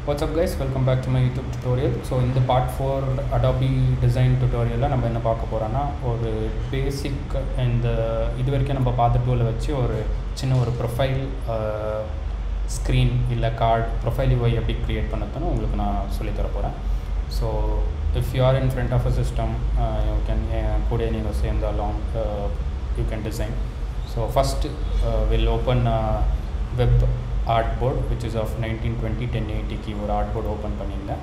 watts up guys welcome back to my YouTube tutorial so இந்த part four Adobe design டுட்டோரியலில் நம்ம என்ன பார்க்க போகிறோன்னா ஒரு பேசிக் இந்த இது வரைக்கும் நம்ம பார்த்த டூலை வச்சு ஒரு சின்ன ஒரு ப்ரொஃபைல் ஸ்க்ரீன் இல்லை கார்டு ப்ரொஃபைல் யூஐ எப்படி க்ரியேட் பண்ணதுன்னு உங்களுக்கு நான் சொல்லித்தர போகிறேன் so if you are in front of a system you can கூட நீங்கள் சேர்ந்தாலும் you can design so first will open web artboard which is of nineteen twenty ten எயிட்டிக்கு ஒரு ஆர்ட் போர்டு ஓப்பன் பண்ணியிருந்தேன்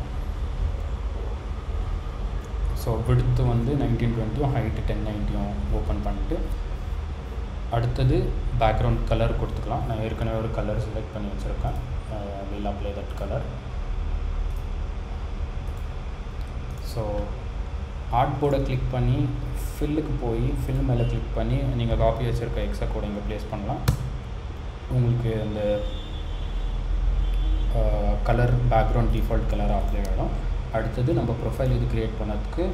ஸோ விடுத்து வந்து nineteen டுவெண்ட்டியும் height ten நைன்ட்டியும் ஓப்பன் பண்ணிட்டு அடுத்தது பேக்ரவுண்ட் கலர் கொடுத்துக்கலாம் நான் ஏற்கனவே ஒரு கலர் செலக்ட் பண்ணி வச்சுருக்கேன் will apply that colour so ஆர்ட் போர்டை கிளிக் பண்ணி ஃபில்லுக்கு போய் ஃபில் மேலே கிளிக் பண்ணி நீங்கள் காப்பி வச்சுருக்க எக்ஸா கோடை இங்கே ப்ளேஸ் பண்ணலாம் உங்களுக்கு அந்த colour background default colour apply ஆகிடும் அடுத்தது நம்ம ப்ரொஃபைல் இது க்ரியேட் பண்ணதுக்கு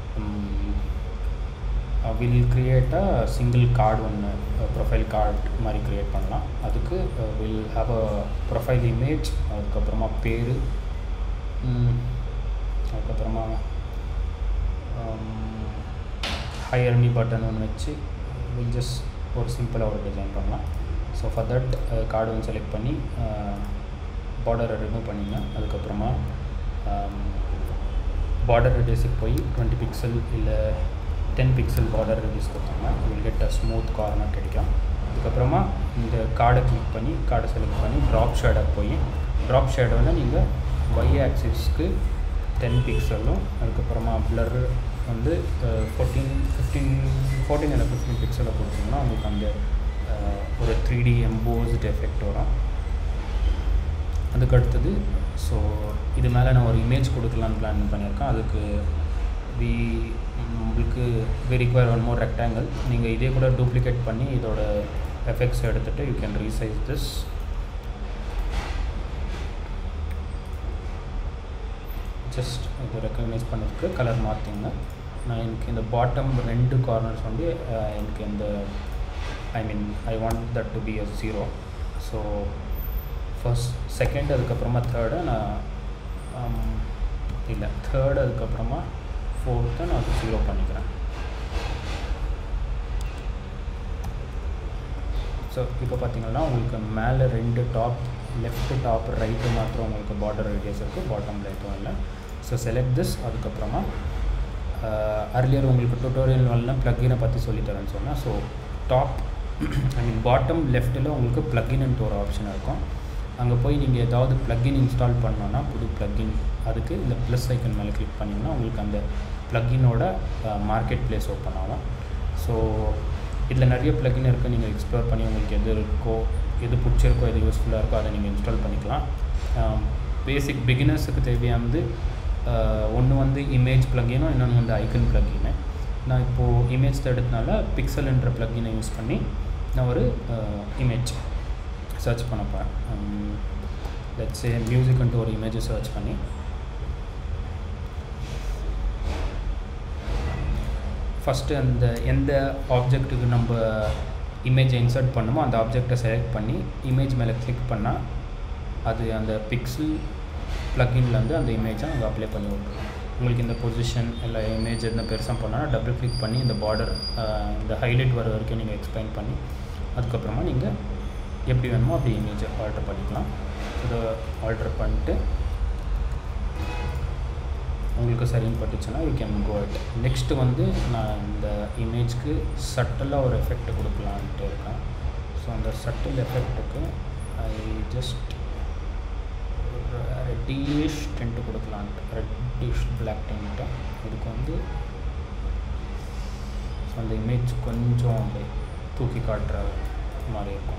will create a single card ஒன்று ப்ரொஃபைல் கார்டு மாதிரி க்ரியேட் பண்ணலாம் அதுக்கு will have a profile image அதுக்கப்புறமா பேர் அதுக்கப்புறமா ஹையர்னி பட்டன் ஒன்று வச்சு வில் ஜஸ்ட் ஒரு சிம்பிளாக ஒரு டிசைன் பண்ணலாம் ஸோ ஃபார் தட் கார்டு ஒன்று செலக்ட் பண்ணி பார்டரை ரிமூவ் பண்ணிங்க அதுக்கப்புறமா பார்டர் ரெடியூஸுக்கு போய் டுவெண்ட்டி பிக்சல் இல்லை டென் பிக்சல் பார்டர் ரெடியூஸ் கொடுத்தாங்க will get a smooth corner கிடைக்கும் அதுக்கப்புறமா இந்த கார்டை கிளிக் பண்ணி கார்டை செலக்ட் பண்ணி ட்ராப் ஷேடை போய் ட்ராப் ஷேடோவில் நீங்கள் ஒய் ஆக்சிஸ்க்கு டென் பிக்சலும் அதுக்கப்புறமா ப்ளர் வந்து ஃபோர்டீன் ஃபிஃப்டீன் ஃபோர்டீன் இல்லை ஃபிஃப்டீன் பிக்சலை கொடுத்தீங்கன்னா உங்களுக்கு அந்த ஒரு த்ரீ டி எம்போஸ்ட் எஃபெக்ட் வரும் அதுக்கு அடுத்தது ஸோ இது மேலே நான் ஒரு இமேஜ் கொடுக்கலான்னு பிளான் பண்ணியிருக்கேன் அதுக்கு வி உங்களுக்கு we require one more rectangle நீங்கள் இதே கூட டூப்ளிகேட் பண்ணி இதோட எஃபெக்ட்ஸ் எடுத்துகிட்டு you can resize this just இது ரெக்கக்னைஸ் பண்ணதுக்கு கலர் மாற்றிங்க நான் எனக்கு இந்த பாட்டம் ரெண்டு கார்னர்ஸ் வந்து எனக்கு இந்த I mean I want that to be a zero so first second அதுக்கப்புறமா தேர்டை நான் இல்லை தேர்டு அதுக்கப்புறமா ஃபோர்த்தை நான் அது ஜீரோ பண்ணிக்கிறேன் ஸோ இப்போ பார்த்தீங்கன்னா உங்களுக்கு மேலே ரெண்டு டாப் லெஃப்ட் டாப் ரைட்டு மாத்திரம் உங்களுக்கு பார்டர் ரேடியஸ் இருக்குது பாட்டமில் எதுவும் இல்லை ஸோ செலக்ட் திஸ் அதுக்கப்புறமா அர்லியர் உங்களுக்கு டுட்டோரியல் வரலாம் ப்ளக்கினை பற்றி சொல்லித்தரேன்னு சொன்னேன் so top I mean bottom லெஃப்ட்டில் உங்களுக்கு ப்ளக்கின்ட்டு ஒரு ஆப்ஷன் இருக்கும் அங்கே போய் நீங்கள் ஏதாவது ப்ளக்கின் இன்ஸ்டால் பண்ணோன்னா புது ப்ளக்கின் அதுக்கு இந்த ப்ளஸ் ஐக்கன் மேலே கிளிக் பண்ணிங்கன்னா உங்களுக்கு அந்த ப்ளக்கினோட மார்க்கெட் பிளேஸ் ஓப்பன் ஆகும் ஸோ இதில் நிறைய ப்ளக்கின் இருக்குது நீங்கள் எக்ஸ்ப்ளோர் பண்ணி உங்களுக்கு எது இருக்கோ எது பிடிச்சிருக்கோ எது யூஸ்ஃபுல்லாக இருக்கோ அதை நீங்கள் இன்ஸ்டால் பண்ணிக்கலாம் பேசிக் பிகினர்ஸுக்கு தேவையானது ஒன்று வந்து இமேஜ் ப்ளக்கினும் இன்னொன்று வந்து ஐக்கன் ப்ளக்கின்னு நான் இப்போது இமேஜ் எடுத்தனால பிக்சல்ன்ற ப்ளக்கினை யூஸ் பண்ணி நான் ஒரு இமேஜ் சர்ச் பண்ண போகிறேன் லெட்ஸே மியூசிக்ன்ட்டு ஒரு இமேஜை சர்ச் பண்ணி ஃபஸ்ட்டு அந்த எந்த ஆப்ஜெக்ட்டுக்கு நம்ம இமேஜை இன்சர்ட் பண்ணுமோ அந்த ஆப்ஜெக்டை செலக்ட் பண்ணி இமேஜ் மேலே கிளிக் பண்ணால் அது அந்த பிக்சல் ப்ளக்கின்லேருந்து அந்த இமேஜை அங்கே அப்ளை பண்ணி விட்ருவோம் உங்களுக்கு இந்த பொசிஷன் இல்லை இமேஜ் எந்த பெருசாக பண்ணால் டபுள் கிளிக் பண்ணி இந்த பார்டர் இந்த ஹைலைட் வர வரைக்கும் நீங்கள் எக்ஸ்பிளைன் பண்ணி அதுக்கப்புறமா நீங்கள் எப்படி வேணுமோ அப்படி இமேஜை ஆல்ட்ரு பண்ணிக்கலாம் இதை ஆல்ட்ரு பண்ணிட்டு உங்களுக்கு சரின்னு பட்டுச்சுன்னா you can go it next வந்து நான் இந்த இமேஜ்க்கு சட்டலாக ஒரு எஃபெக்ட் கொடுக்கலான்ட்டு இருக்கேன் ஸோ அந்த சட்டில் எஃபெக்ட்டுக்கு ஐ ஜஸ்ட் ரெட்டிஷ் டென்ட்டு கொடுக்கலான்ட்டு ரெட்டிஷ் பிளாக் டென்ட்டு இதுக்கு வந்து ஸோ அந்த இமேஜ் கொஞ்சம் அப்படியே தூக்கி காட்டுற மாதிரி இருக்கும்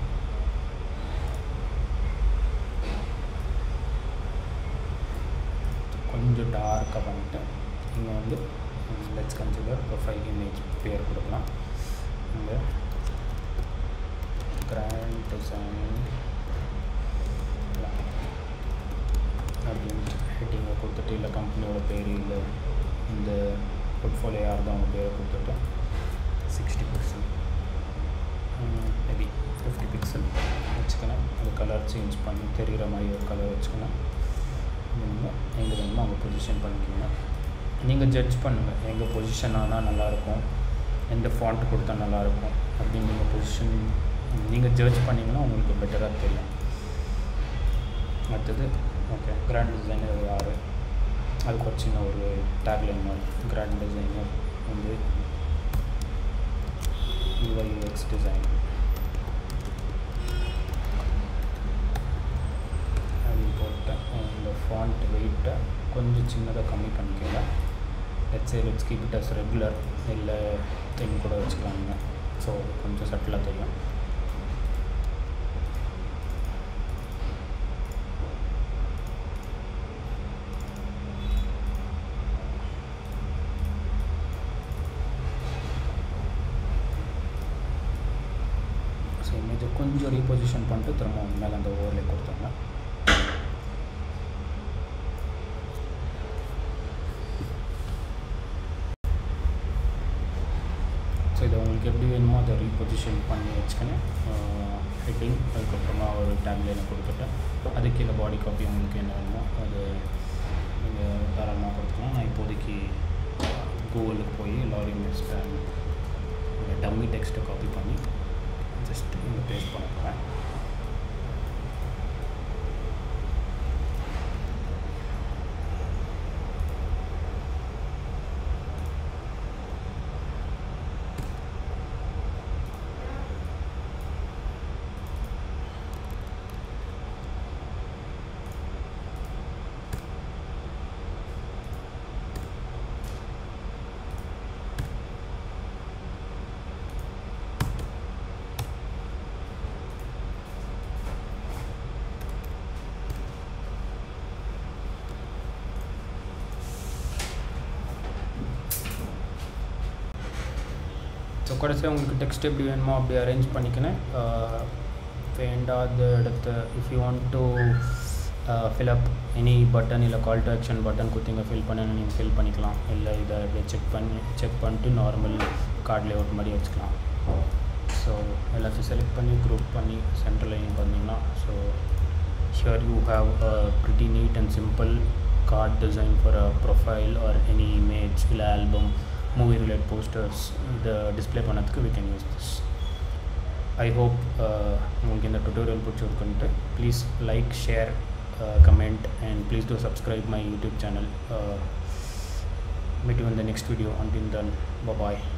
கொஞ்சம் டார்க்காக பண்ணிட்டு இங்கே வந்து லெட்ஸ் கன்சிடர் ப்ரொஃபைல் இமேஜ் பேர் கொடுக்கலாம் இங்கே கிராண்ட் டிசைன் அப்படின்ட்டு ஹெட்டிங்கை கொடுத்துட்டு இல்லை கம்பெனியோட பேர் இல்லை இந்த போர்ட்ஃபோலியோ யார் தான் அவங்க பேரை கொடுத்துட்டு sixty pixel maybe fifty pixel வச்சுக்கணும் அது கலர் சேஞ்ச் பண்ணி தெரிகிற மாதிரி ஒரு கலர் வச்சுக்கணும் நீங்கள் எங்கே வேணுமோ அங்கே பொசிஷன் பண்ணிக்கோங்க நீங்கள் ஜட்ஜ் பண்ணுங்கள் எங்கே பொசிஷன் ஆனால் நல்லாயிருக்கும் எந்த ஃபாண்ட் கொடுத்தா நல்லாயிருக்கும் அப்படின்னு நீங்கள் பொசிஷன் நீங்கள் ஜட்ஜ் பண்ணிங்கன்னா உங்களுக்கு பெட்டராக தெரியும் அடுத்தது ஓகே கிராண்ட் டிசைனர் யார் அதுக்கு ஒரு சின்ன ஒரு டேக்லைன் மாதிரி கிராண்ட் டிசைனர் வந்து யூஐ யூஎக்ஸ் டிசைன் அப்படின்னு போட்டேன் இந்த ஃபாண்ட் வெயிட்டை கொஞ்சம் சின்னதாக கம்மி பண்ணிக்கோங்க let's say let's keep it as regular இல்லை தென் கூட வச்சுக்கலாங்க ஸோ கொஞ்சம் சட்டிலாக தெரியும் ஸோ இமேஜை கொஞ்சம் ரீபொசிஷன் பண்ணிட்டு திரும்ப மேலே அந்த ஓவர்லே கொடுத்தாங்க ஸோ இதை உங்களுக்கு எப்படி வேணுமோ அதை ரீபொசிஷன் பண்ணி வச்சுக்கணும் ஹெட்டிங் அதுக்கப்புறமா ஒரு டேக்லைனை கொடுத்துட்டேன் அது கீழே பாடி காப்பி உங்களுக்கு என்ன வேணுமோ அது நீங்கள் தாராளமாக கொடுத்துக்கலாம் நான் இப்போதைக்கு கூகுளுக்கு போய் லாரிங் ஸ்பேன் டம்மி டெக்ஸ்ட்டை காப்பி பண்ணி ஜஸ்ட் இங்கே பேஸ்ட் பண்ண போகிறேன் ஸோ கடைசியாக உங்களுக்கு டெக்ஸ்ட் எப்படி வேணுமோ அப்படி அரேஞ்ச் பண்ணிக்கினேன் வேண்டாத இடத்த if you want to fill up any button இல்லை கால் டு ஆக்ஷன் பட்டன் கொடுத்தீங்க ஃபில் பண்ண நீங்கள் ஃபில் பண்ணிக்கலாம் இல்லை இதை அப்படியே செக் பண்ணி செக் பண்ணிட்டு நார்மல் கார்ட் லேஅவுட் மாதிரி வச்சுக்கலாம் ஸோ எல்லாத்தையும் செலக்ட் பண்ணி குரூப் பண்ணி சென்ட்ரல் லைன் பண்ணிங்கன்னா so here you have a pretty neat and simple card design for a profile or any image இல்லை ஆல்பம் மூவி ரிலேட் போஸ்டர்ஸ் இதை டிஸ்பிளே பண்ணதுக்கு we can use this I hope உங்களுக்கு இந்த tutorial பிடிச்சிருக்குன்ட்டு please like share comment and please do subscribe my YouTube channel meet you in the next video until then bye bye